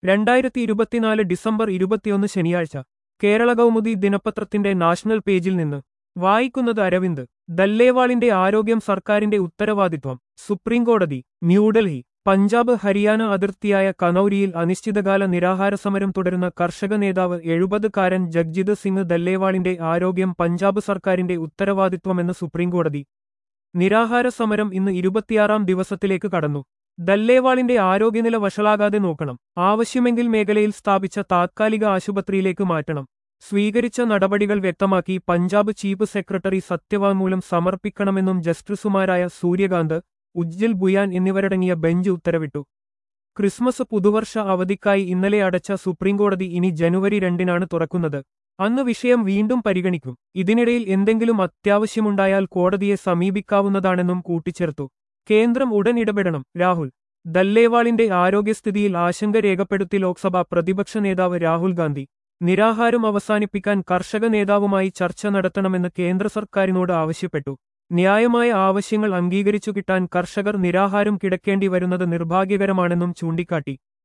രണ്ടായിരത്തി ഇരുപത്തിനാല് ഡിസംബർ ഇരുപത്തിയൊന്ന് ശനിയാഴ്ച കേരള കൗമുദി ദിനപത്രത്തിന്റെ നാഷണൽ പേജിൽ നിന്ന് വായിക്കുന്നത് അരവിന്ദ് ദല്ലേവാളിന്റെ ആരോഗ്യം സർക്കാരിന്റെ ഉത്തരവാദിത്വം സുപ്രീംകോടതി ന്യൂഡൽഹി പഞ്ചാബ് ഹരിയാന അതിർത്തിയായ കനൌരിയിൽ അനിശ്ചിതകാല നിരാഹാര സമരം തുടരുന്ന കർഷക നേതാവ് എഴുപതുകാരൻ ജഗ്ജിത് സിംഗ് ദല്ലേവാളിന്റെ ആരോഗ്യം പഞ്ചാബ് സർക്കാരിന്റെ ഉത്തരവാദിത്വമെന്ന് സുപ്രീംകോടതി നിരാഹാര സമരം ഇന്ന് ഇരുപത്തിയാറാം ദിവസത്തിലേക്ക് കടന്നു ദല്ലേവാളിന്റെ ആരോഗ്യനില വഷളാകാതെ നോക്കണം ആവശ്യമെങ്കിൽ മേഖലയിൽ സ്ഥാപിച്ച താത്കാലിക ആശുപത്രിയിലേക്ക് മാറ്റണം സ്വീകരിച്ച നടപടികൾ വ്യക്തമാക്കി പഞ്ചാബ് ചീഫ് സെക്രട്ടറി സത്യവാങ്മൂലം സമർപ്പിക്കണമെന്നും ജസ്റ്റിസുമാരായ സൂര്യകാന്ത് ഉജ്ജൽ ബുയാൻ എന്നിവരടങ്ങിയ ബെഞ്ച് ഉത്തരവിട്ടു ക്രിസ്മസ് പുതുവർഷ അവധിക്കായി ഇന്നലെ അടച്ച സുപ്രീംകോടതി ഇനി ജനുവരി രണ്ടിനാണ് തുറക്കുന്നത് അന്ന് വിഷയം വീണ്ടും പരിഗണിക്കും ഇതിനിടയിൽ എന്തെങ്കിലും അത്യാവശ്യമുണ്ടായാൽ കോടതിയെ സമീപിക്കാവുന്നതാണെന്നും കൂട്ടിച്ചേർത്തു കേന്ദ്രം ഉടൻ ഇടപെടണം രാഹുൽ ദല്ലേവാളിന്റെ ആരോഗ്യസ്ഥിതിയിൽ ആശങ്ക രേഖപ്പെടുത്തി ലോക്സഭ പ്രതിപക്ഷ നേതാവ് രാഹുൽ ഗാന്ധി നിരാഹാരം അവസാനിപ്പിക്കാൻ കർഷക നേതാവുമായി ചർച്ച നടത്തണമെന്ന് കേന്ദ്ര സർക്കാരിനോട് ആവശ്യപ്പെട്ടു ന്യായമായ ആവശ്യങ്ങൾ അംഗീകരിച്ചു കിട്ടാൻ കർഷകർ നിരാഹാരം കിടക്കേണ്ടി വരുന്നത് നിർഭാഗ്യകരമാണെന്നും ചൂണ്ടിക്കാട്ടി